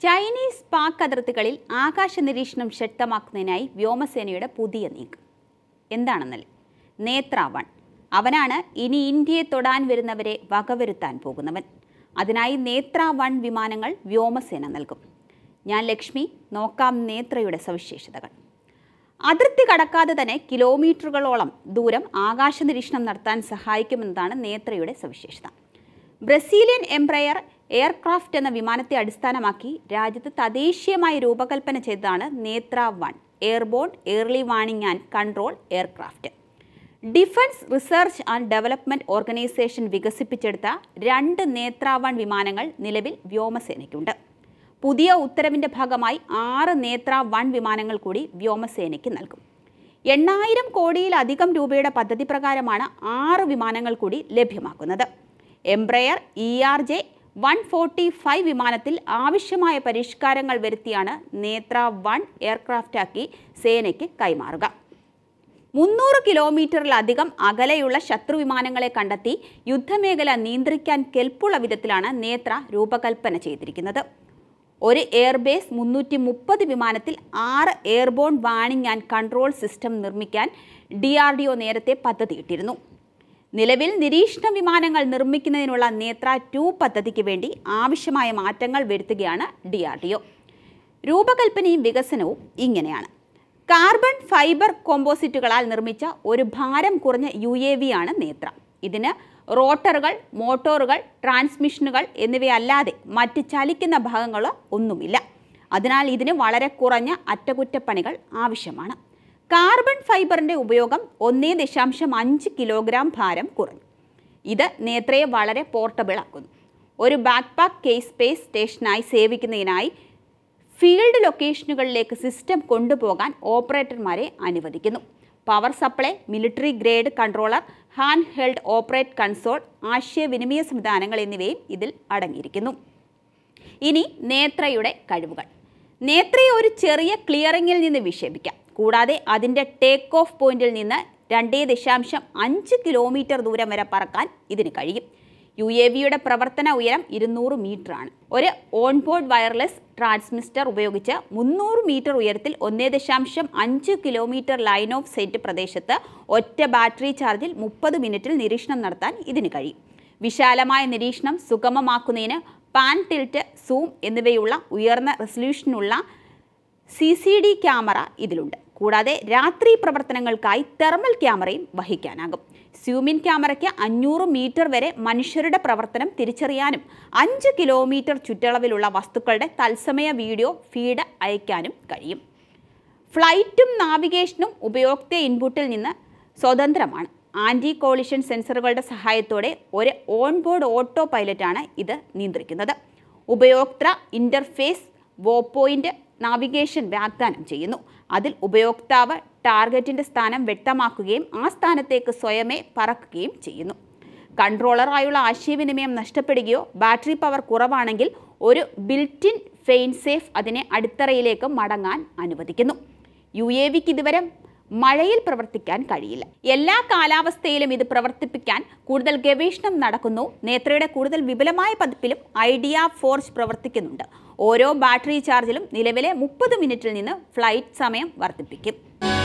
Chinese Pak അതിർത്തികളിൽ ആകാശ നിരീക്ഷണം ശക്തമാക്കുന്നതിനായി വ്യോമസേനയുടെ പുതിയ നീക്കം എന്താണെന്നല്ലേ നേത്ര വൺ അവനാണ് ഇനി ഇന്ത്യയെ തൊടാൻ വരുന്നവരെ വകവരുത്താൻ പോകുന്നവൻ അതിനായി നേത്ര വൺ വിമാനങ്ങൾ വ്യോമസേന നൽകും ഞാൻ ലക്ഷ്മി നോക്കാം നേത്രയുടെ സവിശേഷതകൾ അതിർത്തി കടക്കാതെ തന്നെ കിലോമീറ്ററുകളോളം ദൂരം ആകാശ നിരീക്ഷണം നടത്താൻ സഹായിക്കുമെന്നതാണ് നേത്രയുടെ സവിശേഷത ബ്രസീലിയൻ എംബ്രയർ എയർക്രാഫ്റ്റ് എന്ന വിമാനത്തെ അടിസ്ഥാനമാക്കി രാജ്യത്ത് തദ്ദേശീയമായി രൂപകൽപ്പന ചെയ്തതാണ് Netra one airborne early warning and control aircraft defence research and development organisation വികസിപ്പിച്ചെടുത്ത രണ്ട് നേത്ര വൺ വിമാനങ്ങൾ നിലവിൽ വ്യോമസേനയ്ക്കുണ്ട് പുതിയ ഉത്തരവിന്റെ ഭാഗമായി ആറ് നേത്ര വൺ വിമാനങ്ങൾ കൂടി വ്യോമസേനയ്ക്ക് നൽകും എണ്ണായിരം കോടിയിലധികം രൂപയുടെ പദ്ധതി പ്രകാരമാണ് ആറ് വിമാനങ്ങൾ കൂടി ലഭ്യമാക്കുന്നത് Embraer E R J one forty five വിമാനത്തിൽ ആവശ്യമായ പരിഷ്കാരങ്ങൾ വരുത്തിയാണ് നേത്ര വൺ എയർക്രാഫ്റ്റാക്കി സേനയ്ക്ക് കൈമാറുക മുന്നൂറ് കിലോമീറ്ററിലധികം അകലെയുള്ള ശത്രു വിമാനങ്ങളെ കണ്ടെത്തി യുദ്ധമേഖല നിയന്ത്രിക്കാൻ കെൽപ്പുള്ള വിധത്തിലാണ് നേത്ര രൂപകൽപ്പന ചെയ്തിരിക്കുന്നത് ഒരു എയർബേസ് മുന്നൂറ്റി മുപ്പത് വിമാനത്തിൽ ആറ് airborne warning and control system നിർമ്മിക്കാൻ ഡി ആർ ഡി ഒ നേരത്തെ പദ്ധതിയിട്ടിരുന്നു നിലവിൽ നിരീക്ഷണ വിമാനങ്ങൾ നിർമ്മിക്കുന്നതിനുള്ള നേത്ര ടു പദ്ധതിക്ക് വേണ്ടി ആവശ്യമായ മാറ്റങ്ങൾ വരുത്തുകയാണ് ഡി ആർ ഡി ഒ രൂപകൽപ്പനയും വികസനവും ഇങ്ങനെയാണ് കാർബൺ ഫൈബർ കോമ്പോസിറ്റുകളാൽ നിർമ്മിച്ച ഒരു ഭാരം കുറഞ്ഞ യു എ വി ആണ് നേത്ര ഇതിന് റോട്ടറുകൾ മോട്ടോറുകൾ ട്രാൻസ്മിഷനുകൾ എന്നിവയല്ലാതെ മറ്റ് ചലിക്കുന്ന ഭാഗങ്ങളോ ഒന്നുമില്ല അതിനാൽ ഇതിന് വളരെ കുറഞ്ഞ അറ്റകുറ്റപ്പണികൾ ആവശ്യമാണ് കാർബൺ ഫൈബറിൻ്റെ ഉപയോഗം ഒന്നേ ദശാംശം അഞ്ച് കിലോഗ്രാം ഭാരം കുറഞ്ഞു ഇത് നേത്രയെ വളരെ പോർട്ടബിൾ ആക്കുന്നു ഒരു ബാക്ക് പാക്ക് കേസ് സ്പേസ് സ്റ്റേഷനായി സേവിക്കുന്നതിനായി ഫീൽഡ് ലൊക്കേഷനുകളിലേക്ക് സിസ്റ്റം കൊണ്ടുപോകാൻ ഓപ്പറേറ്റർമാരെ അനുവദിക്കുന്നു power supply military grade controller handheld operate console ആശയവിനിമയ സംവിധാനങ്ങൾ എന്നിവയും ഇതിൽ അടങ്ങിയിരിക്കുന്നു ഇനി നേത്രയുടെ കഴിവുകൾ നേത്രയെ ഒരു ചെറിയ ക്ലിയറിങ്ങിൽ നിന്ന് വിക്ഷേപിക്കാം കൂടാതെ അതിൻ്റെ ടേക്ക് ഓഫ് പോയിന്റിൽ നിന്ന് രണ്ടേ ദശാംശം അഞ്ച് കിലോമീറ്റർ ദൂരം വരെ പറക്കാൻ ഇതിന് കഴിയും യു എ വിയുടെ പ്രവർത്തന ഉയരം ഇരുന്നൂറ് മീറ്ററാണ് ഒരു ഓൺബോർഡ് വയർലെസ് ട്രാൻസ്മിറ്റർ ഉപയോഗിച്ച് മുന്നൂറ് മീറ്റർ ഉയരത്തിൽ ഒന്നേ ദശാംശം അഞ്ച് കിലോമീറ്റർ ലൈൻ ഓഫ് സൈറ്റ് പ്രദേശത്ത് ഒറ്റ ബാറ്ററി ചാർജിൽ മുപ്പത് മിനിറ്റിൽ നിരീക്ഷണം നടത്താൻ ഇതിന് കഴിയും വിശാലമായ നിരീക്ഷണം സുഗമമാക്കുന്നതിന് പാൻ ടിൽറ്റ് സൂം എന്നിവയുള്ള ഉയർന്ന റെസൊല്യൂഷനുള്ള സി സി ഡി ക്യാമറ ഇതിലുണ്ട് കൂടാതെ രാത്രി പ്രവർത്തനങ്ങൾക്കായി തെർമൽ ക്യാമറയും വഹിക്കാനാകും സ്യൂമിൻ ക്യാമറയ്ക്ക് അഞ്ഞൂറ് മീറ്റർ വരെ മനുഷ്യരുടെ പ്രവർത്തനം തിരിച്ചറിയാനും അഞ്ച് കിലോമീറ്റർ ചുറ്റളവിലുള്ള വസ്തുക്കളുടെ തത്സമയ വീഡിയോ ഫീഡ് അയക്കാനും കഴിയും ഫ്ലൈറ്റും നാവിഗേഷനും ഉപയോക്തൃ ഇൻപുട്ടിൽ നിന്ന് സ്വതന്ത്രമാണ് ആൻറ്റി കോളിഷൻ സെൻസറുകളുടെ സഹായത്തോടെ ഒരു ഓൺബോർഡ് ഓട്ടോ പൈലറ്റാണ് ഇത് നിയന്ത്രിക്കുന്നത് ഉപയോക്തൃ ഇൻ്റർഫേസ് വോ പോയിൻ്റ് നാവിഗേഷൻ വാഗ്ദാനം ചെയ്യുന്നു അതിൽ ഉപയോക്താവ് ടാർഗറ്റിൻ്റെ സ്ഥാനം വ്യക്തമാക്കുകയും ആ സ്ഥാനത്തേക്ക് സ്വയമേ പറക്കുകയും ചെയ്യുന്നു കൺട്രോളറായുള്ള ആശയവിനിമയം നഷ്ടപ്പെടുകയോ ബാറ്ററി പവർ കുറവാണെങ്കിൽ ഒരു ബിൽറ്റിൻ ഫെയിൻ സേഫ് അതിനെ അടിത്തറയിലേക്ക് മടങ്ങാൻ അനുവദിക്കുന്നു യു എ വിക്ക് ഇതുവരെ മഴയിൽ പ്രവർത്തിക്കാൻ കഴിയില്ല എല്ലാ കാലാവസ്ഥയിലും ഇത് പ്രവർത്തിപ്പിക്കാൻ കൂടുതൽ ഗവേഷണം നടക്കുന്നു നേത്രയുടെ കൂടുതൽ വിപുലമായ പതിപ്പിലും ഐഡിയ ഫോർജ് പ്രവർത്തിക്കുന്നുണ്ട് ഓരോ ബാറ്ററി ചാർജിലും നിലവിലെ മുപ്പത് മിനിറ്റിൽ നിന്ന് ഫ്ലൈറ്റ് സമയം വർദ്ധിപ്പിക്കും